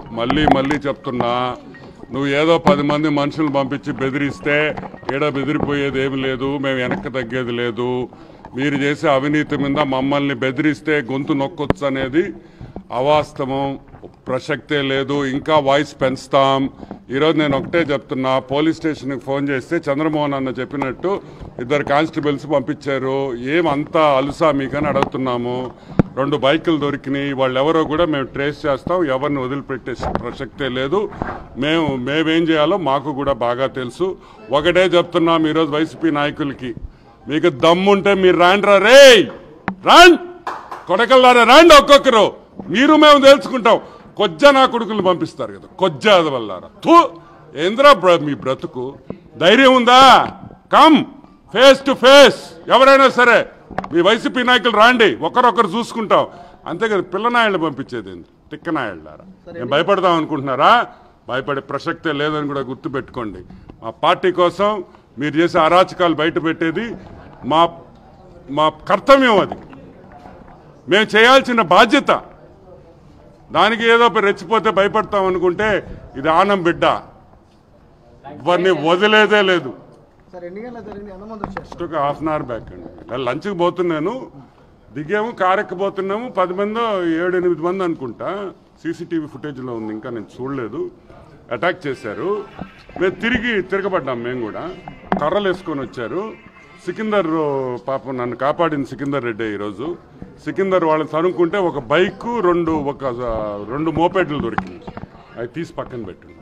మళ్ళీ మళ్ళీ చెప్తున్నా నువ్వు ఏదో పది మంది మనుషులు పంపించి బెదిరిస్తే ఈడ బెదిరిపోయేది ఏమి లేదు మేము వెనక్కి తగ్గేది లేదు మీరు చేసే అవినీతి మీద మమ్మల్ని బెదిరిస్తే గొంతు నొక్కొచ్చు అనేది అవాస్తవం ప్రసక్తే లేదు ఇంకా వాయిస్ పెంచుతాం ఈరోజు నేను ఒకటే చెప్తున్నా పోలీస్ స్టేషన్కి ఫోన్ చేస్తే చంద్రమోహన్ అన్న చెప్పినట్టు ఇద్దరు కానిస్టేబుల్స్ పంపించారు ఏమంతా అలుసా మీకని అడుగుతున్నాము రెండు బైకులు దొరికినాయి వాళ్ళు ఎవరో కూడా మేము ట్రేస్ చేస్తాం ఎవరిని వదిలిపెట్టే ప్రసక్తే లేదు మేము మేమేం చేయాలో మాకు కూడా బాగా తెలుసు ఒకటే చెప్తున్నాం ఈరోజు వైసీపీ నాయకులకి మీకు దమ్ముంటే మీరు రాండ్రా రే రాండ్ కొడకల్లారా రాండి ఒక్కొక్కరు మీరు మేము తెలుసుకుంటాం కొజ్జ నా కొడుకులు పంపిస్తారు కదా కొజ్జ వల్లారా తూ ఏంద్రా బ్ర- మీ బ్రతుకు ధైర్యం ఉందా కమ్ ఫేస్ టు ఫేస్ ఎవరైనా సరే మీ వైసీపీ నాయకులు రాండి ఒకరొకరు చూసుకుంటాం అంతేకాదు పిల్లనాయళ్ళు పంపించేది ఏంది తిక్కనాయళ్ళారా నేను భయపడదాం అనుకుంటున్నారా భయపడే ప్రసక్తే లేదని కూడా గుర్తుపెట్టుకోండి మా పార్టీ కోసం మీరు చేసే అరాచకాలు బయట పెట్టేది మా మా కర్తవ్యం అది మేము చేయాల్సిన బాధ్యత దానికి ఏదో ఒకటి రెచ్చిపోతే భయపడతాం అనుకుంటే ఇది ఆనం బిడ్డ వారిని వదిలేదే లేదు సార్ ఎన్ని గంటల జరిగింది ఎంతమంది వచ్చారు జస్ట్ ఒక హాఫ్ అన్ అవర్ బ్యాక్ అండి ఇలా లంచ్కి పోతున్నాను దిగాము కారు ఎక్కబోతున్నాము పది మంది ఏడు ఎనిమిది మంది అనుకుంటా సీసీటీవీ ఫుటేజ్లో ఉంది ఇంకా నేను చూడలేదు అటాక్ చేశారు మేము తిరిగి తిరగబడ్డాం మేము కూడా కర్రలు వేసుకొని వచ్చారు సికిందర్ పాపం నన్ను కాపాడింది సికిందర్ రెడ్డి ఈరోజు సికిందర్ వాళ్ళని తనుకుంటే ఒక బైక్ రెండు ఒక రెండు మోపెడ్లు దొరికినాయి అవి తీసి పక్కన పెట్టండి